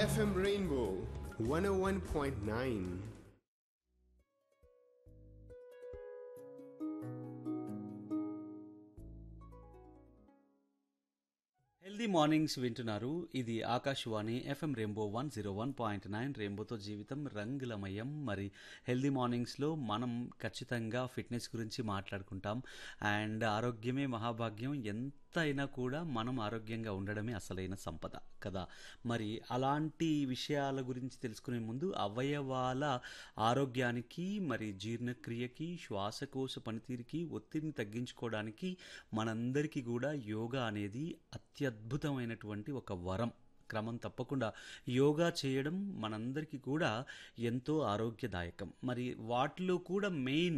FM Rainbow 101.9. Healthy mornings వింటున్నారు ఇది Akashvani FM rainbow one zero one point nine రెయిన్బోతో జీవితం రంగులమయం మరి హెల్దీ మార్నింగ్స్లో మనం ఖచ్చితంగా ఫిట్నెస్ గురించి మాట్లాడుకుంటాం అండ్ ఆరోగ్యమే మహాభాగ్యం ఎంత అయినా కూడా మనం ఆరోగ్యంగా ఉండడమే అసలైన సంపద కదా మరి అలాంటి విషయాల గురించి తెలుసుకునే ముందు అవయవాల ఆరోగ్యానికి మరి జీర్ణక్రియకి శ్వాసకోశ పనితీరుకి ఒత్తిడిని తగ్గించుకోవడానికి మనందరికీ కూడా యోగా అనేది అత్యద్భుతమైనటువంటి ఒక వరం క్రమం తప్పకుండా యోగా చేయడం మనందరికీ కూడా ఎంతో ఆరోగ్యదాయకం మరి వాటిలో కూడా మెయిన్